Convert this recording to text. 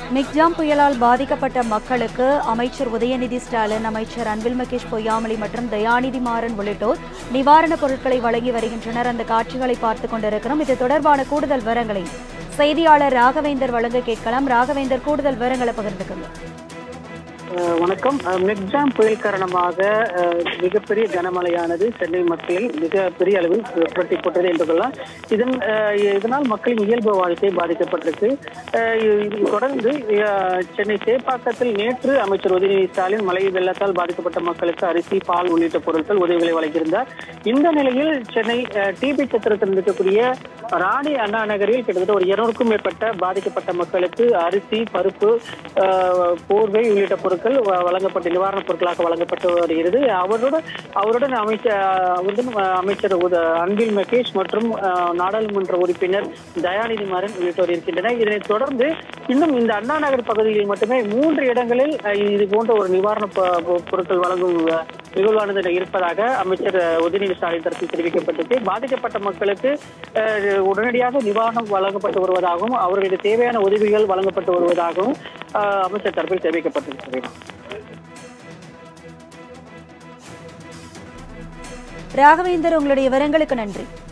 Michaung புயலால் பாதிக்கப்பட்ட மக்களுக்கு அமைச்சர் உதயநிதி ஸ்டாலின் அமைச்சர் அன்பில் மகேஷ் பொய்யாமொழி மற்றும் தயாநிதி மாறன் உள்ளிட்டோர் நிவாரணப் பொருட்களை வழங்கி வருகின்றனர் அந்த காட்சிகளை பார்த்துக் கொண்டிருக்கிறோம் இது தொடர்பான கூடுதல் விவரங்களை செய்தியாளர் ராகவேந்தர் வழங்க கேட்கலாம் ராகவேந்தர் கூடுதல் விவரங்களை பகிர்ந்துக்கோங்க அஹ் வணக்கம் அஹ் மெக்ஜாம் புயல் காரணமாக அஹ், மிகப்பெரிய கனமழையானது சென்னை மத்தியில் மிக பெரிய அளவில் புரட்டி போட்டது என்று கொள்ளலாம் இதன் அஹ், இதனால் மக்களின் இயல்பு வாழ்க்கை பாதிக்கப்பட்டிருக்கு அஹ், இது தொடர்ந்து அஹ், சென்னை சேப்பாக்கத்தில் நேற்று அமைச்சர் உதயநிதி ஸ்டாலின் மழை வெள்ளத்தால் பாதிக்கப்பட்ட மக்களுக்கு அரிசி பால் உள்ளிட்ட பொருட்கள் உதவிகளை வழங்கியிருந்தார் இந்த நிலையில் சென்னை டிபி சத்திரத்தில் இருக்கக்கூடிய ராணி அண்ணா நகரில் கிட்டத்தட்ட ஒரு இருநூறுக்கும் மேற்பட்ட பாதிக்கப்பட்ட மக்களுக்கு அரிசி பருப்பு அஹ், போர்வை உள்ளிட்ட பொருட்கள் வ- வழங்கப்பட்டு நிவாரணப் பொருட்களாக வழங்கப்பட்டு வருகிறது அவருடன் அவருடன் அமைச்சர் அவருடன் அஹ், அமைச்சர் உத- அன்பில் மகேஷ் மற்றும் அஹ், நாடாளுமன்ற உறுப்பினர் தயாநிதி மாறன் உள்ளிட்டோர் இருக்கின்றனர் இதனைத் தொடர்ந்து இன்னும் இந்த அண்ணா நகர் பகுதியில் மட்டுமே மூன்று இடங்களில் அஹ், இது போன்ற ஒரு நிவாரணப் பொ- பொ- பொருட்கள் வழங்கும் அஹ், நிகழ்வானது இருப்பதாக அமைச்சர் அஹ், உதயநிதி ஸ்டாலின் தரப்பில் தெரிவிக்கப்பட்டிருக்கு பாதிக்கப்பட்ட மக்களுக்கு அஹ், உடனடியாக நிவாரணம் வழங்கப்பட்டு வருவதாகவும் அவர்களுக்கு தேவையான உதவிகள் வழங்கப்பட்டு வருவதாகவும் அஹ், அமைச்சர் தரப்பில் தெரிவிக்கப்பட்டிருக்கிறது ராகவேந்தர் உங்களுடைய விவரங்களுக்கு நன்றி